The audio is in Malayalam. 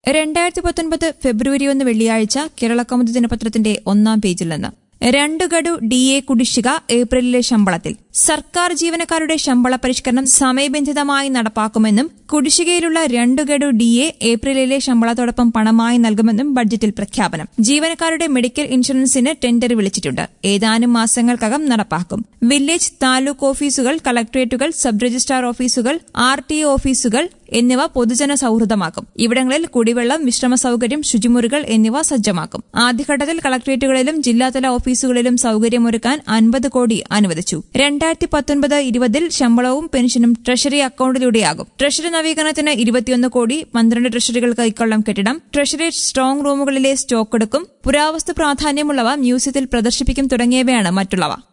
രണ്ടായിരത്തി പത്തൊൻപത് ഫെബ്രുവരി ഒന്ന് വെള്ളിയാഴ്ച കേരള കൗമുദി ദിനപത്രത്തിന്റെ ഒന്നാം പേജിൽ നിന്ന് രണ്ട് ഗഡു ഡി എ കുടിശ്ശിക ഏപ്രിലിലെ ശമ്പളത്തിൽ സർക്കാർ ജീവനക്കാരുടെ ശമ്പള പരിഷ്കരണം സമയബന്ധിതമായി നടപ്പാക്കുമെന്നും കുടിശ്ശികയിലുള്ള രണ്ട് ഗഡു ഡി എ ഏപ്രിലിലെ ശമ്പളത്തോടൊപ്പം പണമായി നൽകുമെന്നും ബഡ്ജറ്റിൽ പ്രഖ്യാപനം ജീവനക്കാരുടെ മെഡിക്കൽ ഇൻഷുറൻസിന് ടെൻഡർ വിളിച്ചിട്ടുണ്ട് ഏതാനും മാസങ്ങൾക്കകം നടപ്പാക്കും വില്ലേജ് താലൂക്ക് ഓഫീസുകൾ കളക്ടറേറ്റുകൾ സബ് രജിസ്ട്രാർ ഓഫീസുകൾ ആർ ടി ഒ ഓഫീസുകൾ എന്നിവ പൊതുജന സൌഹൃദമാക്കും ഇവിടങ്ങളിൽ കുടിവെള്ളം വിശ്രമ സൌകര്യം ശുചിമുറികൾ എന്നിവ സജ്ജമാക്കും ആദ്യഘട്ടത്തിൽ കളക്ടറേറ്റുകളിലും ജില്ലാതല ഓഫീസുകളിലും സൌകര്യമൊരുക്കാൻ അൻപത് കോടി അനുവദിച്ചു രണ്ടായിരത്തി പത്തൊൻപത് ഇരുപതിൽ ശമ്പളവും പെൻഷനും ട്രഷറി അക്കൌണ്ടിലൂടെയാകും ട്രഷറി നവീകരണത്തിന് ഇരുപത്തിയൊന്ന് കോടി പന്ത്രണ്ട് ട്രഷറികൾ കൈക്കൊള്ളം കെട്ടിടം ട്രഷറി സ്ട്രോങ് റൂമുകളിലെ സ്റ്റോക്ക് എടുക്കും പുരാവസ്തു പ്രാധാന്യമുള്ളവ മ്യൂസിയത്തിൽ പ്രദർശിപ്പിക്കും തുടങ്ങിയവയാണ് മറ്റുള്ളവ